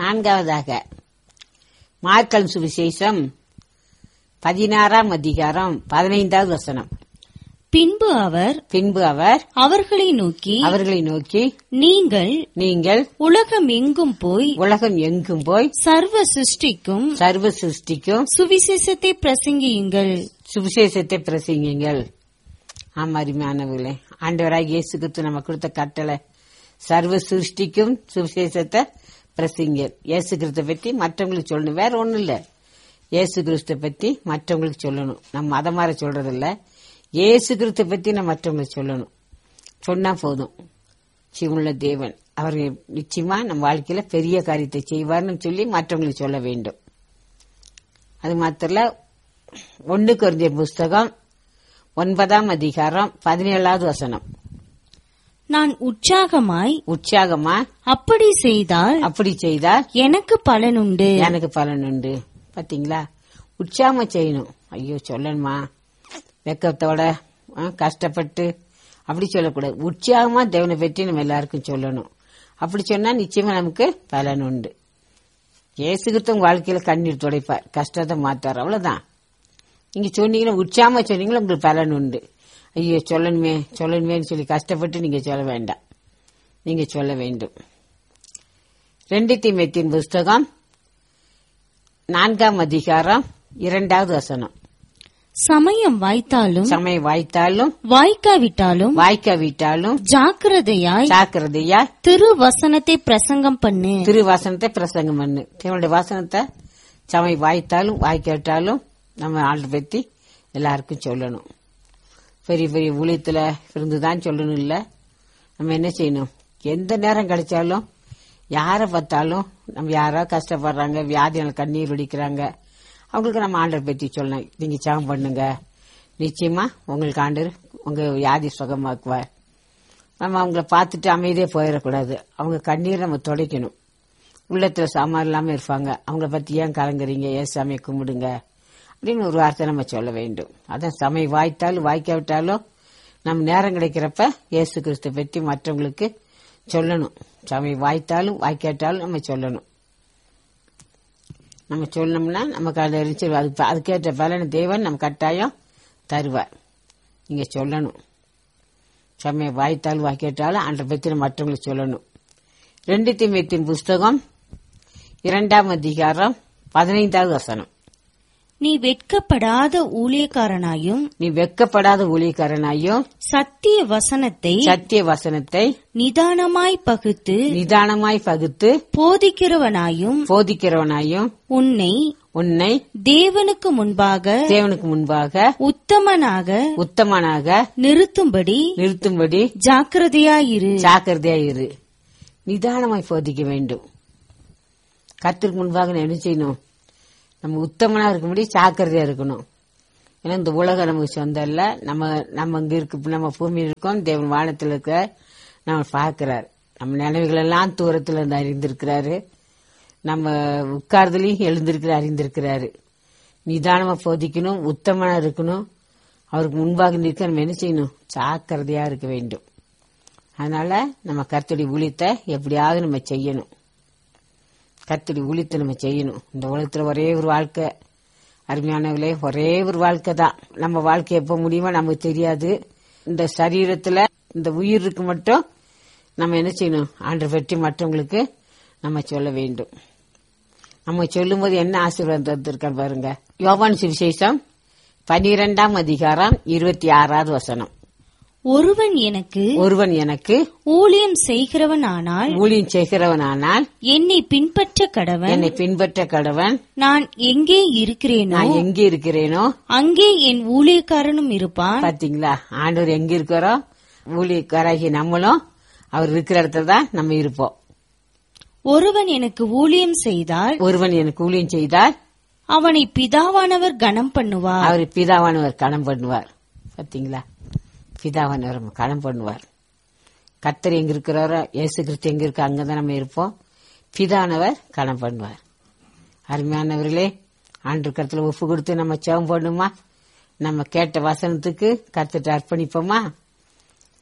நான்காவதாக மார்க்கல் சுவிசேஷம் பதினாறாம் அதிகாரம் பதினைந்தாவது வசனம் பின்பு அவர் பின்பு அவர் அவர்களை நோக்கி அவர்களை நோக்கி நீங்கள் நீங்கள் உலகம் எங்கும் போய் உலகம் எங்கும் போய் சர்வ சிருஷ்டிக்கும் சர்வ சிருஷ்டிக்கும் சுவிசேஷத்தை பிரசங்கியுங்கள் சுவிசேஷத்தை பிரசங்கிங்கள் ஆமா அருமையானவர்களே ஆண்டவராக இயேசு கிறிஸ்து நம்ம கொடுத்த கட்டளை சர்வ சிருஷ்டிக்கும் சுவிசேஷத்தை பிரசங்க இயேசு கிறிஸ்த பத்தி மற்றவங்களுக்கு சொல்லணும் வேற ஒண்ணும் இல்ல இயேசு கிறிஸ்த பத்தி மற்றவங்களுக்கு சொல்லணும் நம்ம மதம் மாற சொல்றது இல்ல இயேசு கிறிஸ்த பத்தி நம்ம மற்றவங்களுக்கு சொல்லணும் சொன்னா போதும் சிவுள்ள தேவன் அவர் நிச்சயமா நம்ம வாழ்க்கையில பெரிய காரியத்தை செய்வார்னு சொல்லி மற்றவங்களுக்கு சொல்ல வேண்டும் அது மாத்திரல ஒன்னு குறைஞ்ச புஸ்தகம் ஒன்பதாம் அதிகாரம் பதினேழாவது வசனம் நான் உற்சாகமாய் உற்சாகமா அப்படி செய்தால் அப்படி செய்தால் எனக்கு பலனுண்டு எனக்கு பலன் உண்டு பாத்தீங்களா உற்சாகமா செய்யணும் ஐயோ சொல்லணுமா வெக்கத்தோட ஆ, கஷ்டப்பட்டு அப்படி சொல்லக்கூடாது உற்சாகமா தேவனை பற்றி நம்ம எல்லாருக்கும் சொல்லணும் அப்படி சொன்னா நிச்சயமா நமக்கு பலன் உண்டு இயேசுகிட்ட உங்க வாழ்க்கையில கண்ணீர் துடைப்பார் கஷ்டத்தை மாத்தார் அவ்வளவுதான் நீங்க சொன்னீங்கன்னா உற்சாகமா சொன்னீங்களா உங்களுக்கு பலன் உண்டு ஐயோ சொல்லணுமே சொல்லணுமேன்னு சொல்லி கஷ்டப்பட்டு நீங்க சொல்ல வேண்டாம் நீங்க சொல்ல வேண்டும் ரெண்டு தீமைத்தின் புஸ்தகம் நான்காம் அதிகாரம் இரண்டாவது வசனம் சமயம் வாய்த்தாலும் சமயம் வாய்த்தாலும் வாய்க்காவிட்டாலும் வாய்க்காவிட்டாலும் ஜாக்கிரதையாய் ஜாக்கிரதையா திரு வசனத்தை பிரசங்கம் பண்ணு திருவாசனத்தை பிரசங்கம் பண்ணு தேவனுடைய வாசனத்தை சமயம் வாய்த்தாலும் வாய்க்காட்டாலும் நம்ம ஆண்டு பத்தி எல்லாருக்கும் சொல்லணும் பெரிய பெரிய ஊழியத்துல இருந்துதான் சொல்லணும் இல்ல நம்ம என்ன செய்யணும் எந்த நேரம் கிடைச்சாலும் யாரை பார்த்தாலும் நம்ம யாரோ கஷ்டப்படுறாங்க வியாதியால் கண்ணீர் வடிக்கிறாங்க அவங்களுக்கு நம்ம ஆண்டர் பத்தி சொல்லணும் நீங்க ஜெபம் பண்ணுங்க நிச்சயமா உங்களுக்கு ஆண்டர் உங்க வியாதி சுகமாக்குவார் நம்ம அவங்கள பார்த்துட்டு அமைதியே போயிடக்கூடாது அவங்க கண்ணீர் நம்ம துடைக்கணும் உள்ளத்துல சாமான் இல்லாம இருப்பாங்க அவங்கள பத்தி ஏன் கலங்குறீங்க ஏன் சாமியை கும்பிடுங்க அப்படின்னு ஒரு வார்த்தை நம்ம சொல்ல வேண்டும் அதான் சமயம் வாய்த்தாலும் வாய்க்காவிட்டாலும் நம்ம நேரம் கிடைக்கிறப்ப இயேசு கிறிஸ்து பற்றி மற்றவங்களுக்கு சொல்லணும் சமயம் வாய்த்தாலும் வாய்க்காட்டாலும் நம்ம சொல்லணும் நம்ம சொன்னோம்னா நமக்கு அது இருந்துச்சு அது அதுக்கேற்ற பலன் தேவன் நம்ம கட்டாயம் தருவார் நீங்க சொல்லணும் சமயம் வாய்த்தாலும் வாய்க்காட்டாலும் அன்றை பற்றி மற்றவங்களுக்கு சொல்லணும் ரெண்டு தீமையத்தின் புஸ்தகம் இரண்டாம் அதிகாரம் பதினைந்தாவது வசனம் நீ வெட்கப்படாத ஊழியக்காரனாயும் நீ வெக்கப்படாத ஊழியக்காரனாயும் சத்திய வசனத்தை சத்திய வசனத்தை நிதானமாய் பகுத்து நிதானமாய் பகுத்து போதிக்கிறவனாயும் போதிக்கிறவனாயும் உன்னை உன்னை தேவனுக்கு முன்பாக தேவனுக்கு முன்பாக உத்தமனாக உத்தமனாக நிறுத்தும்படி நிறுத்தும்படி ஜாக்கிரதையாயிரு ஜாக்கிரதையா இரு நிதானமாய் போதிக்க வேண்டும் கத்திற்கு முன்பாக நான் என்ன செய்யணும் நம்ம உத்தமனா இருக்கும்படி ஜாக்கிரதையா இருக்கணும் ஏன்னா இந்த உலகம் நமக்கு சொந்தம் இல்ல நம்ம நம்ம இங்க இருக்கு நம்ம பூமியில் இருக்கோம் தேவன் வானத்தில் இருக்க நம்ம பார்க்கிறார் நம்ம நினைவுகள் எல்லாம் தூரத்துல இருந்து அறிந்திருக்கிறாரு நம்ம உட்கார்தலையும் எழுந்திருக்கிற அறிந்திருக்கிறாரு நிதானமா போதிக்கணும் உத்தமனா இருக்கணும் அவருக்கு முன்பாக நிற்க நம்ம என்ன செய்யணும் ஜாக்கிரதையா இருக்க வேண்டும் அதனால நம்ம கர்த்தடி ஊழியத்தை எப்படியாவது நம்ம செய்யணும் கர்த்தடி ஊழியத்தை நம்ம செய்யணும் இந்த உலகத்துல ஒரே ஒரு வாழ்க்கை அருமையானவர்களே ஒரே ஒரு வாழ்க்கை தான் நம்ம வாழ்க்கை எப்ப முடியுமோ நமக்கு தெரியாது இந்த சரீரத்துல இந்த உயிருக்கு மட்டும் நம்ம என்ன செய்யணும் ஆண்டு பற்றி மற்றவங்களுக்கு நம்ம சொல்ல வேண்டும் நம்ம சொல்லும்போது என்ன ஆசீர்வாதம் தந்திருக்கான்னு பாருங்க யோவான் சுவிசேஷம் பனிரெண்டாம் அதிகாரம் இருபத்தி ஆறாவது வசனம் ஒருவன் எனக்கு ஒருவன் எனக்கு ஊழியம் செய்கிறவனானால் ஊழியம் செய்கிறவனானால் என்னை பின்பற்ற கடவன் என்னை பின்பற்ற கடவன் நான் எங்கே இருக்கிறேனோ நான் எங்கே இருக்கிறேனோ அங்கே என் ஊழியக்காரனும் இருப்பான் பாத்தீங்களா ஆண்டவர் எங்க இருக்கிறோம் ஊழியக்காராகி நம்மளும் அவர் இருக்கிற இடத்துல தான் நம்ம இருப்போம் ஒருவன் எனக்கு ஊழியம் செய்தால் ஒருவன் எனக்கு ஊழியம் செய்தால் அவனை பிதாவானவர் கனம் பண்ணுவார் அவர் பிதாவானவர் கணம் பண்ணுவார் பாத்தீங்களா பிதாவானவர் கணம் பண்ணுவார் கத்தர் எங்க இருக்கிறாரோ இயேசு கிறிஸ்து எங்க இருக்கோ அங்கதான் நம்ம இருப்போம் பிதானவர் கணம் பண்ணுவார் அருமையானவர்களே ஆண்டு கருத்துல ஒப்பு கொடுத்து நம்ம செவம் பண்ணுமா நம்ம கேட்ட வசனத்துக்கு கத்துட்டு அர்ப்பணிப்போமா